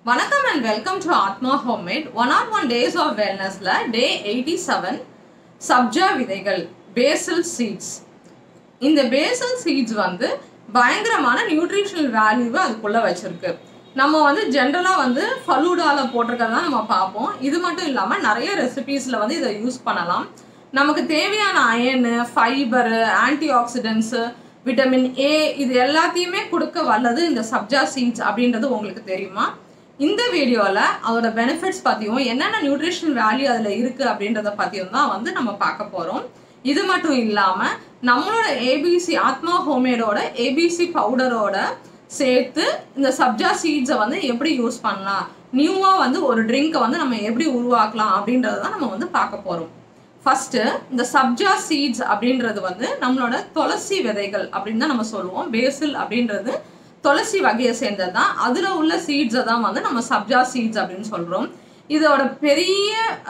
வணக்கம் and welcome to Atma homemade one or one days of வெல்னஸ்ல day eighty seven sabja விதைகள் basil seeds இந்த basil seeds வந்து பயங்கரமான நியூட்ரிஷனல் வேல்யூவை அதுக்குள்ள வச்சிருக்கு நம்ம வந்து ஜென்ரலாக வந்து ஃபலூடால போட்டிருக்கிறதா நம்ம பார்ப்போம் இது மட்டும் இல்லாமல் நிறைய ரெசிபீஸில் வந்து இதை யூஸ் பண்ணலாம் நமக்கு தேவையான iron fibre antioxidants vitamin A இது எல்லாத்தையுமே கொடுக்க வல்லது இந்த சப்ஜா சீட்ஸ் அப்படின்றது உங்களுக்கு தெரியுமா இந்த வீடியோவில் அதோட பெனிஃபிட்ஸ் பற்றியும் என்னென்ன நியூட்ரிஷனல் வேல்யூ அதில் இருக்குது அப்படின்றத பற்றியும் தான் வந்து நம்ம பார்க்க போகிறோம் இது மட்டும் இல்லாமல் நம்மளோட ஏபிசி ஆத்மா ஹோம்மேடோட ஏபிசி பவுடரோட சேர்த்து இந்த சப்ஜா சீட்ஸை வந்து எப்படி யூஸ் பண்ணலாம் நியூவாக வந்து ஒரு ட்ரிங்கை வந்து நம்ம எப்படி உருவாக்கலாம் அப்படின்றத தான் நம்ம வந்து பார்க்க போகிறோம் ஃபர்ஸ்ட் இந்த சப்ஜா சீட்ஸ் அப்படின்றது வந்து நம்மளோட துளசி விதைகள் அப்படின்னு தான் நம்ம சொல்லுவோம் பேசில் அப்படின்றது துளசி வகையை சேர்ந்தது தான் அதில் உள்ள சீட்ஸை தான் வந்து நம்ம சப்ஜா சீட்ஸ் அப்படின்னு சொல்கிறோம் இதோட பெரிய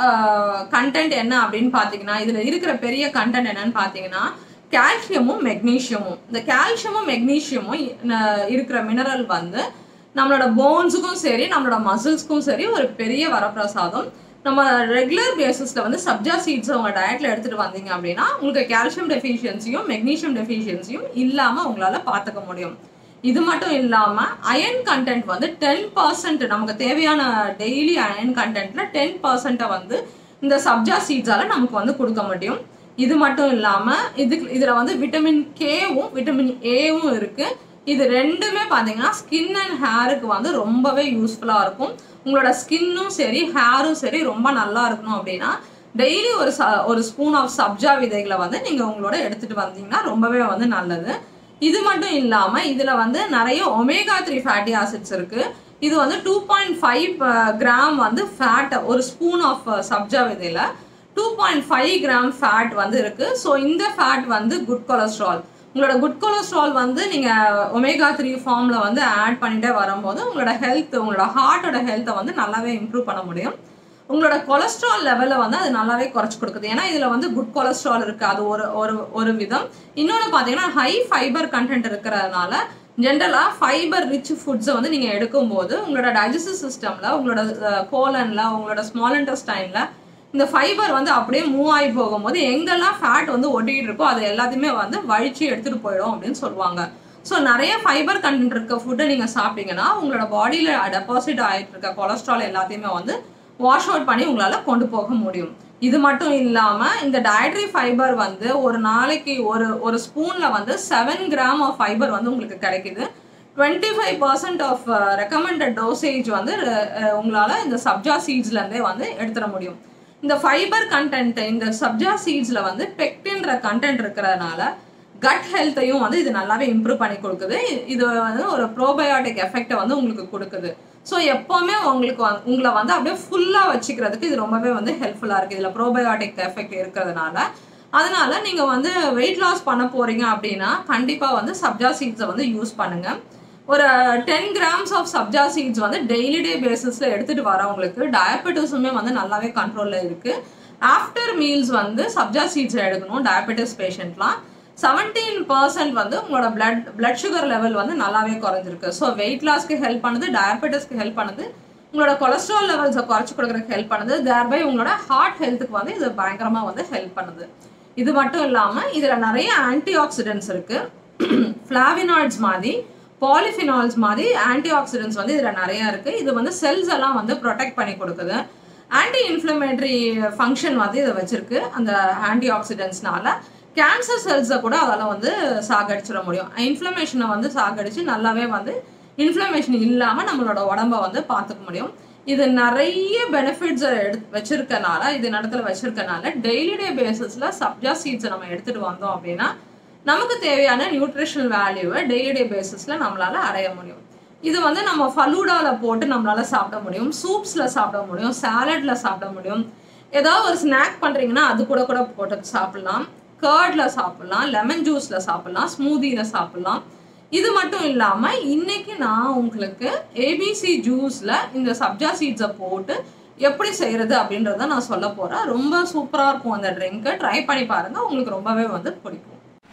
கண்டென்ட் என்ன அப்படின்னு பார்த்தீங்கன்னா இதில் இருக்கிற பெரிய கண்டென்ட் என்னன்னு பார்த்தீங்கன்னா கால்சியமும் மெக்னீஷியமும் இந்த கால்சியமும் மெக்னீஷியமும் இருக்கிற மினரல் வந்து நம்மளோட போன்ஸுக்கும் சரி நம்மளோட மசில்ஸ்க்கும் சரி ஒரு பெரிய வரப்பிரசாதம் நம்ம ரெகுலர் பேசிஸில் வந்து சப்ஜா சீட்ஸ் உங்கள் டயட்டில் எடுத்துகிட்டு வந்தீங்க அப்படின்னா உங்களுக்கு கால்சியம் டெஃபிஷியன்சியும் மெக்னீஷியம் டெஃபிஷியன்சியும் இல்லாமல் உங்களால் பார்த்துக்க முடியும் இது மட்டும் இல்லாமல் அயன் கண்டென்ட் வந்து டென் பர்சன்ட் நமக்கு தேவையான டெய்லி அயன் கண்டென்ட்ல டென் பர்சன்ட்டை வந்து இந்த சப்ஜா சீட்ஸால் நமக்கு வந்து கொடுக்க முடியும் இது மட்டும் இல்லாமல் இதுக்கு இதில் வந்து விட்டமின் கேவும் விட்டமின் ஏவும் இருக்குது இது ரெண்டுமே பார்த்தீங்கன்னா ஸ்கின் அண்ட் ஹேருக்கு வந்து ரொம்பவே யூஸ்ஃபுல்லாக இருக்கும் உங்களோட ஸ்கின்னும் சரி ஹேரும் சரி ரொம்ப நல்லா இருக்கணும் அப்படின்னா டெய்லி ஒரு ச ஒரு ஸ்பூன் ஆஃப் சப்ஜா விதைகளை வந்து நீங்கள் உங்களோட எடுத்துகிட்டு வந்தீங்கன்னா ரொம்பவே வந்து நல்லது இது மட்டும் இல்லாமல் இதில் வந்து நிறைய ஒமேகா த்ரீ ஃபேட்டி ஆசிட்ஸ் இருக்குது இது வந்து டூ பாயிண்ட் ஃபைவ் கிராம் வந்து ஃபேட் ஒரு ஸ்பூன் ஆஃப் சப்ஜா விதையில் two point five gram fat வந்து இருக்குது ஸோ இந்த ஃபேட் வந்து குட் கொலஸ்ட்ரால் உங்களோட குட் கொலஸ்ட்ரால் வந்து நீங்கள் ஒமேகா த்ரீ ஃபார்மில் வந்து ஆட் பண்ணிட்டே வரும்போது உங்களோட ஹெல்த் உங்களோட ஹார்ட்டோட ஹெல்த்தை வந்து நல்லாவே இம்ப்ரூவ் பண்ண முடியும் உங்களோட கொலஸ்ட்ரால் லெவலை வந்து அது நல்லாவே குறைச்சி கொடுக்குது ஏன்னா இதில் வந்து குட் கொலஸ்ட்ரால் இருக்குது அது ஒரு ஒரு ஒரு விதம் இன்னொன்று பார்த்தீங்கன்னா ஹை ஃபைபர் கண்டென்ட் இருக்கிறதுனால ஜென்ரலாக ஃபைபர் ரிச் ஃபுட்ஸை வந்து நீங்கள் எடுக்கும்போது உங்களோட டைஜஸ்டிவ் சிஸ்டமில் உங்களோட கோலனில் உங்களோட ஸ்மால் இன்டெஸ்டைனில் இந்த ஃபைபர் வந்து அப்படியே மூவ் ஆகி போகும்போது எங்கெல்லாம் ஃபேட் வந்து ஒட்டிகிட்டு இருக்கோ அது எல்லாத்தையுமே வந்து வழிச்சு எடுத்துகிட்டு போயிடும் அப்படின்னு சொல்லுவாங்க ஸோ நிறைய ஃபைபர் கண்டென்ட் இருக்க ஃபுட்டை நீங்கள் சாப்பிட்டீங்கன்னா உங்களோட பாடியில் டெபாசிட் ஆகிட்டு இருக்க கொலஸ்ட்ரால் எல்லாத்தையுமே வந்து வாஷ் அவுட் பண்ணி உங்களால் கொண்டு போக முடியும் இது மட்டும் இல்லாமல் இந்த டயட்ரி ஃபைபர் வந்து ஒரு நாளைக்கு ஒரு ஒரு ஸ்பூனில் வந்து செவன் கிராம் ஆஃப் ஃபைபர் வந்து உங்களுக்கு கிடைக்குது twenty five percent of recommended dosage வந்து உங்களால் இந்த சப்ஜா சீட்ஸ்லேருந்தே வந்து எடுத்துட முடியும் இந்த ஃபைபர் கண்டென்ட் இந்த சப்ஜா சீட்ஸில் வந்து பெக்டின்ற கண்டென்ட் இருக்கிறதுனால கட் ஹெல்த்தையும் வந்து இது நல்லாவே இம்ப்ரூவ் பண்ணி கொடுக்குது இது வந்து ஒரு ப்ரோபயோட்டிக் எஃபெக்டை வந்து உங்களுக்கு கொடுக்குது ஸோ எப்போவுமே உங்களுக்கு வந்து உங்களை வந்து அப்படியே ஃபுல்லாக வச்சுக்கிறதுக்கு இது ரொம்பவே வந்து ஹெல்ப்ஃபுல்லாக இருக்குது இதில் ப்ரோபயோட்டிக் எஃபெக்ட் இருக்கிறதுனால அதனால நீங்கள் வந்து வெயிட் லாஸ் பண்ண போகிறீங்க அப்படின்னா கண்டிப்பாக வந்து சப்ஜா சீட்ஸை வந்து யூஸ் பண்ணுங்கள் ஒரு ten grams of sabja seeds வந்து டெய்லி டே பேசிஸில் எடுத்துகிட்டு வரவங்களுக்கு டயபெட்டிஸுமே வந்து நல்லாவே கண்ட்ரோலில் இருக்குது ஆஃப்டர் மீல்ஸ் வந்து சப்ஜா சீட்ஸ் எடுக்கணும் டயபெட்டிஸ் பேஷண்ட்லாம் செவன்டீன் பர்சன்ட் வந்து உங்களோட பிளட் பிளட் சுகர் லெவல் வந்து நல்லாவே குறைஞ்சிருக்கு ஸோ வெயிட் லாஸ்க்கு ஹெல்ப் பண்ணுது டயபெட்டிஸ்க்கு ஹெல்ப் பண்ணுது உங்களோட கொலஸ்ட்ரால் லெவல்ஸை குறைச்சி கொடுக்குறதுக்கு ஹெல்ப் பண்ணுது தேர்பை உங்களோட ஹார்ட் ஹெல்த்துக்கு வந்து இது பயங்கரமாக வந்து ஹெல்ப் பண்ணுது இது மட்டும் இல்லாமல் இதில் நிறைய ஆன்டி ஆக்சிடென்ட்ஸ் இருக்குது ஃப்ளாவினாய்ட்ஸ் மாதிரி பாலிஃபினால்ஸ் மாதிரி ஆன்டி ஆக்சிடென்ட்ஸ் வந்து இதில் நிறையா இருக்குது இது வந்து செல்ஸ் எல்லாம் வந்து ப்ரொடெக்ட் பண்ணி கொடுக்குது ஆன்டி இன்ஃப்ளமேட்டரி ஃபங்க்ஷன் வந்து இதை வச்சிருக்கு அந்த ஆன்டி ஆக்சிடென்ட்ஸ்னால கேன்சர் செல்ஸை கூட அதால் வந்து சாகடிச்சிட முடியும் இன்ஃப்ளமேஷனை வந்து சாகடிச்சு நல்லாவே வந்து இன்ஃப்ளமேஷன் இல்லாமல் நம்மளோட உடம்ப வந்து பார்த்துக்க முடியும் இது நிறைய பெனிஃபிட்ஸை எடு வச்சிருக்கனால இது இடத்துல வச்சிருக்கனால டெய்லி டே பேசிஸில் சப்ஜா சீட்ஸை நம்ம எடுத்துகிட்டு வந்தோம் அப்படின்னா நமக்கு தேவையான நியூட்ரிஷனல் வேல்யூவை டெய்லி டே பேசிஸில் நம்மளால் அடைய முடியும் இது வந்து நம்ம ஃபலூடாவில் போட்டு நம்மளால் சாப்பிட முடியும் சூப்ஸில் சாப்பிட முடியும் சாலட்ல சாப்பிட முடியும் ஏதாவது ஒரு ஸ்நாக் பண்ணுறீங்கன்னா அது கூட கூட போட்டு சாப்பிட்லாம் கர்டில் சாப்பிட்லாம் லெமன் ஜூஸில் சாப்பிட்லாம் ஸ்மூதியில் சாப்பிட்லாம் இது மட்டும் இல்லாமல் இன்னைக்கு நான் உங்களுக்கு ஏபிசி ஜூஸில் இந்த சப்ஜா சீட்ஸை போட்டு எப்படி செய்கிறது அப்படின்றத நான் சொல்ல போகிறேன் ரொம்ப சூப்பராக இருக்கும் அந்த ட்ரிங்க்கு ட்ரை பண்ணி பாருங்கள் உங்களுக்கு ரொம்பவே வந்து பிடிக்கும்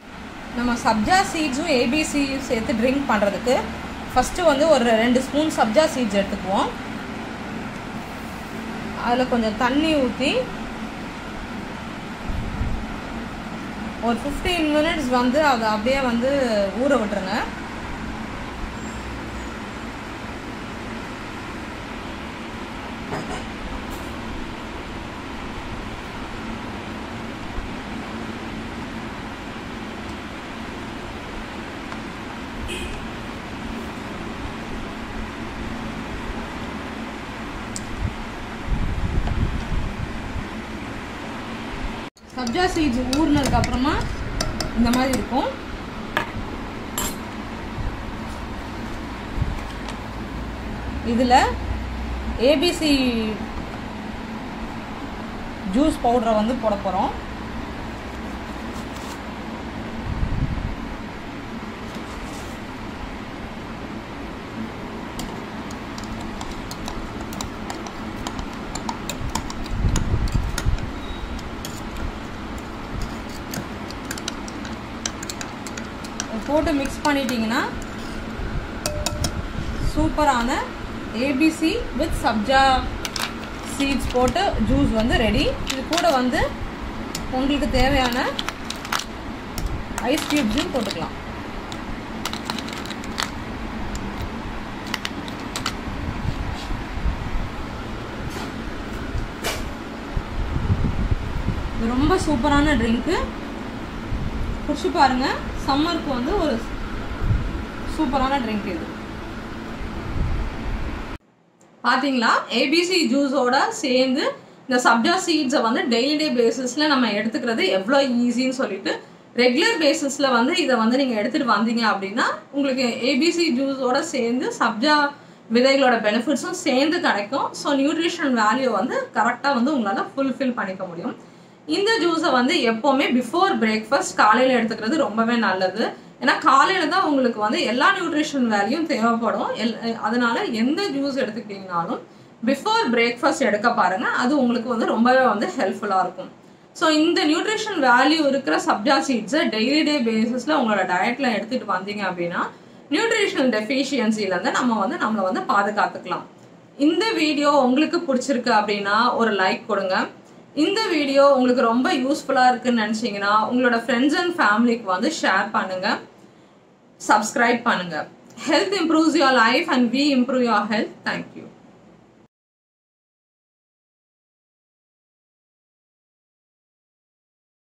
நம்ம சப்ஜா சீட்ஸும் ஏபிசியும் சேர்த்து ட்ரிங்க் பண்ணுறதுக்கு ஃபஸ்ட்டு வந்து ஒரு ரெண்டு ஸ்பூன் சப்ஜா சீட்ஸ் எடுத்துக்குவோம் அதில் கொஞ்சம் தண்ணி ஊற்றி ஒரு ஃபிஃப்டீன் மினிட்ஸ் வந்து அதை அப்படியே வந்து ஊற விட்டுருங்க சப்ஜா சீட்ஸ் ஊறினதுக்கு அப்புறமா இந்த மாதிரி இருக்கும் இதில் ஏபிசி ஜூஸ் பவுடரை வந்து போட போகிறோம் போட்டு மிக்ஸ் பண்ணிட்டீங்கன்னா சூப்பரான ஏபிசி வித் சப்ஜா சீட்ஸ் போட்டு ஜூஸ் வந்து ரெடி இது கூட வந்து உங்களுக்கு தேவையான ஐஸ் க்யூப்ஸும் போட்டுக்கலாம் இது ரொம்ப சூப்பரான ட்ரிங்க்கு குடிச்சு பாருங்க சம்மருக்கு வந்து ஒரு சூப்பரான ட்ரிங்க் இது பார்த்தீங்களா ஏபிசி ஜூஸோட சேர்ந்து இந்த சப்ஜா சீட்ஸை வந்து டெய்லி டே பேசிஸில் நம்ம எடுத்துக்கிறது எவ்வளோ ஈஸின்னு சொல்லிட்டு ரெகுலர் பேசிஸில் வந்து இதை வந்து நீங்கள் எடுத்துகிட்டு வந்தீங்க அப்படின்னா உங்களுக்கு ஏபிசி ஜூஸோட சேர்ந்து சப்ஜா விதைகளோட பெனிஃபிட்ஸும் சேர்ந்து கிடைக்கும் ஸோ நியூட்ரிஷன் வேல்யூ வந்து கரெக்டாக வந்து உங்களால் ஃபுல்ஃபில் பண்ணிக்க முடியும் இந்த ஜூஸை வந்து எப்போவுமே பிஃபோர் பிரேக்ஃபாஸ்ட் காலையில் எடுத்துக்கிறது ரொம்பவே நல்லது ஏன்னா காலையில் தான் உங்களுக்கு வந்து எல்லா நியூட்ரிஷன் வேல்யூம் தேவைப்படும் எல் அதனால எந்த ஜூஸ் எடுத்துக்கிட்டீங்கனாலும் பிஃபோர் பிரேக்ஃபாஸ்ட் எடுக்க பாருங்க அது உங்களுக்கு வந்து ரொம்பவே வந்து ஹெல்ப்ஃபுல்லாக இருக்கும் ஸோ இந்த நியூட்ரிஷன் வேல்யூ இருக்கிற சப்ஜா சீட்ஸை டெய்லி டே பேசிஸில் உங்களோட டயட்டில் எடுத்துகிட்டு வந்தீங்க அப்படின்னா நியூட்ரிஷனல் டெஃபிஷியன்சிலேருந்து நம்ம வந்து நம்மளை வந்து பாதுகாத்துக்கலாம் இந்த வீடியோ உங்களுக்கு பிடிச்சிருக்கு அப்படின்னா ஒரு லைக் கொடுங்க இந்த வீடியோ உங்களுக்கு ரொம்ப யூஸ்ஃபுல்லாக இருக்குன்னு நினச்சிங்கன்னா உங்களோட ஃப்ரெண்ட்ஸ் அண்ட் ஃபேமிலிக்கு வந்து ஷேர் பண்ணுங்கள் சப்ஸ்கிரைப் பண்ணுங்கள் health improves your life and we improve your health thank you